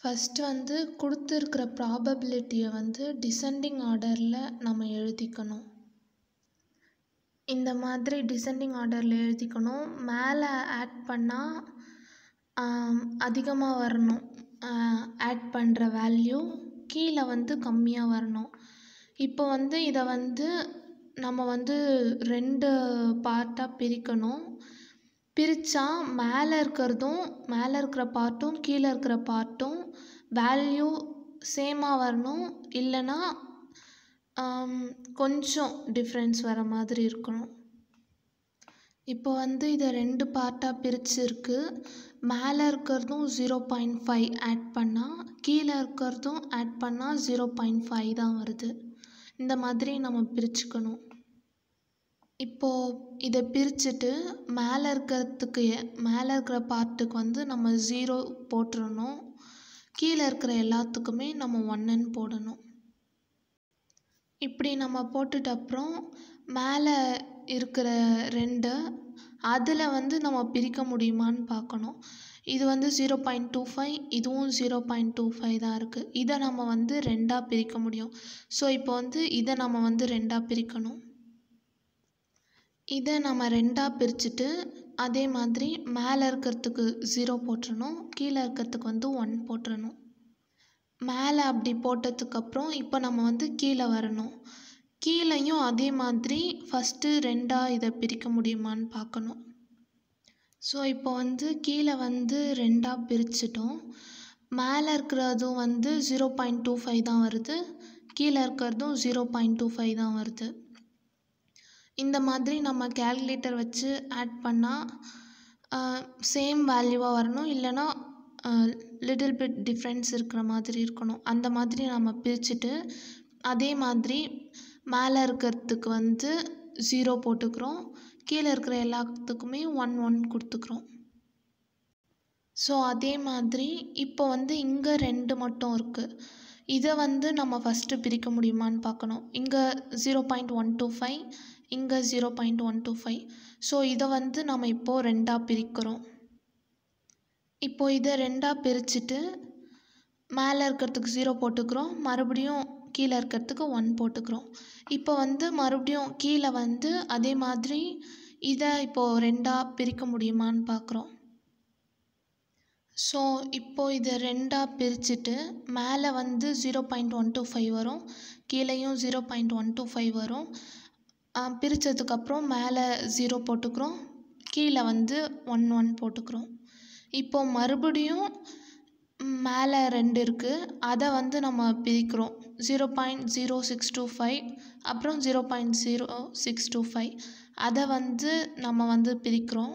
first வந்து கொடுத்துருக்குற ப்ராபபிலிட்டியை வந்து டிசெண்டிங் ஆர்டரில் நம்ம எழுதிக்கணும் இந்த மாதிரி டிசெண்டிங் ஆர்டரில் எழுதிக்கணும் மேலே ஆட் பண்ணால் அதிகமாக வரணும் ஆட் பண்ணுற வேல்யூ கீழே வந்து கம்மியாக வரணும் இப்போ வந்து இதை வந்து நம்ம வந்து ரெண்டு பார்ட்டாக பிரிக்கணும் பிரித்தா மேலே இருக்கிறதும் மேலே இருக்கிற பார்ட்டும் கீழே இருக்கிற பார்ட்டும் வேல்யூ சேமாக வரணும் இல்லைன்னா கொஞ்சம் டிஃப்ரென்ஸ் வர மாதிரி இருக்கணும் இப்போ வந்து இதை ரெண்டு பார்ட்டாக பிரிச்சிருக்கு மேலே இருக்கிறதும் ஜீரோ பாயிண்ட் ஃபைவ் ஆட் பண்ணால் கீழே இருக்கிறதும் ஆட் பண்ணால் ஜீரோ பாயிண்ட் ஃபைவ் தான் வருது இந்த மாதிரி நம்ம பிரிச்சுக்கணும் இப்போது இதை பிரிச்சுட்டு மேலே இருக்கிறதுக்கு மேலே இருக்கிற பார்ட்டுக்கு வந்து நம்ம ஜீரோ போட்டுறணும் கீழே இருக்கிற எல்லாத்துக்குமே நம்ம ஒன்றுன்னு போடணும் இப்படி நம்ம போட்டுட்ட அப்புறம் மேலே இருக்கிற ரெண்டு அதில் வந்து நம்ம பிரிக்க முடியுமான்னு பார்க்கணும் இது வந்து ஜீரோ பாயிண்ட் டூ ஃபைவ் இதுவும் ஜீரோ பாயிண்ட் டூ ஃபைவ் தான் இருக்குது இதை நம்ம வந்து ரெண்டாக பிரிக்க முடியும் ஸோ இப்போ வந்து இதை நம்ம வந்து ரெண்டாக பிரிக்கணும் இதை நம்ம ரெண்டாக பிரிச்சுட்டு அதே மாதிரி மேலே இருக்கிறதுக்கு ஜீரோ போட்டுறணும் கீழே இருக்கிறதுக்கு வந்து ஒன் போட்டுறணும் மேலே அப்படி போட்டதுக்கப்புறம் இப்போ நம்ம வந்து கீழே வரணும் கீழேயும் அதே மாதிரி ஃபஸ்ட்டு ரெண்டாக இதை பிரிக்க முடியுமான்னு பார்க்கணும் ஸோ இப்போ வந்து கீழே வந்து ரெண்டாக பிரிச்சிட்டோம் மேலே இருக்கிறதும் வந்து ஜீரோ பாயிண்ட் டூ ஃபைவ் தான் வருது கீழே இருக்கிறதும் ஜீரோ பாயிண்ட் டூ ஃபைவ் தான் வருது இந்த மாதிரி நம்ம கேல்குலேட்டர் வச்சு ஆட் பண்ணால் சேம் வேல்யூவாக வரணும் இல்லைன்னா லிட்டில் பிட் டிஃப்ரென்ஸ் இருக்கிற மாதிரி இருக்கணும் அந்த மாதிரி நம்ம பிரிச்சுட்டு அதே மாதிரி மேலே இருக்கிறதுக்கு வந்து ஜீரோ போட்டுக்கிறோம் கீழே இருக்கிற எல்லாத்துக்குமே ஒன் ஒன் கொடுத்துக்கிறோம் ஸோ அதே மாதிரி இப்போ வந்து இங்கே ரெண்டு மட்டும் இருக்குது இதை வந்து நம்ம ஃபஸ்ட்டு பிரிக்க முடியுமான்னு பார்க்கணும் இங்கே zero point one two five இங்கே zero point one two five so இதை வந்து நம்ம இப்போது ரெண்டாக பிரிக்கிறோம் இப்போ இதை ரெண்டாக பிரிச்சுட்டு மேலே இருக்கிறதுக்கு ஜீரோ போட்டுக்கிறோம் மறுபடியும் கீழே இருக்கிறதுக்கு ஒன் போட்டுக்கிறோம் இப்போ வந்து மறுபடியும் கீழே வந்து அதே மாதிரி இதை இப்போது ரெண்டாக பிரிக்க முடியுமான்னு பார்க்குறோம் ஸோ இப்போது இதை ரெண்டாக பிரிச்சுட்டு மேலே வந்து zero point one two five வரும் கீழேயும் zero point one two five வரும் பிரித்ததுக்கப்புறம் மேலே ஜீரோ போட்டுக்கிறோம் கீழே வந்து ஒன் ஒன் போட்டுக்கிறோம் இப்போ மறுபடியும் மேலே ரெண்டு இருக்குது அதை வந்து நம்ம பிரிக்கிறோம் zero point zero six two five அப்புறம் zero point zero six two five அதை வந்து நம்ம வந்து பிரிக்கிறோம்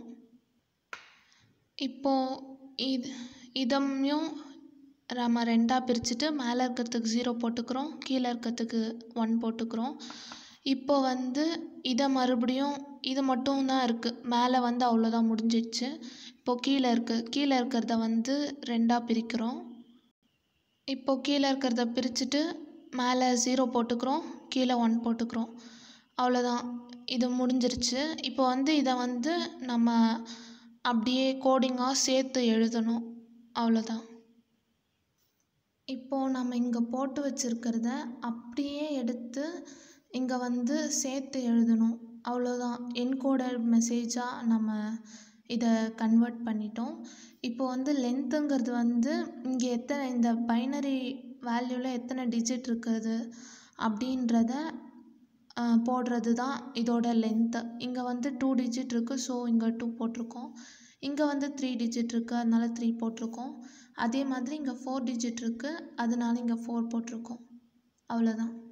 இப்போது இது இதமையும் நம்ம ரெண்டாக பிரிச்சுட்டு மேலே இருக்கிறதுக்கு ஜீரோ போட்டுக்கிறோம் கீழே இருக்கிறதுக்கு ஒன் போட்டுக்கிறோம் இப்போ வந்து இதை மறுபடியும் இது மட்டும் தான் இருக்குது மேலே வந்து அவ்வளோதான் முடிஞ்சிடுச்சு இப்போது கீழே இருக்குது கீழே இருக்கிறத வந்து ரெண்டாக பிரிக்கிறோம் இப்போது கீழே இருக்கிறத பிரிச்சுட்டு மேலே ஜீரோ போட்டுக்கிறோம் கீழே ஒன் போட்டுக்கிறோம் அவ்வளோதான் இது முடிஞ்சிருச்சு இப்போ வந்து இதை வந்து நம்ம அப்படியே கோடிங்காக சேர்த்து எழுதணும் அவ்வளோதான் இப்போது நம்ம இங்கே போட்டு வச்சுருக்கிறத அப்படியே எடுத்து இங்கே வந்து சேர்த்து எழுதணும் அவ்வளோதான் என்கோடர் மெசேஜாக நம்ம இதை கன்வெர்ட் பண்ணிட்டோம் இப்போ வந்து லென்த்துங்கிறது வந்து இங்கே எத்தனை இந்த பைனரி வேல்யூவில் எத்தனை டிஜிட் இருக்குது அப்படின்றத போடுறது தான் இதோட லென்த்து இங்கே வந்து டூ டிஜிட் இருக்குது ஸோ இங்கே டூ போட்டிருக்கோம் இங்கே வந்து த்ரீ டிஜிட் இருக்குது அதனால த்ரீ போட்டிருக்கோம் அதே மாதிரி இங்கே ஃபோர் டிஜிட் இருக்குது அதனால இங்கே ஃபோர் போட்டிருக்கோம் அவ்வளோதான்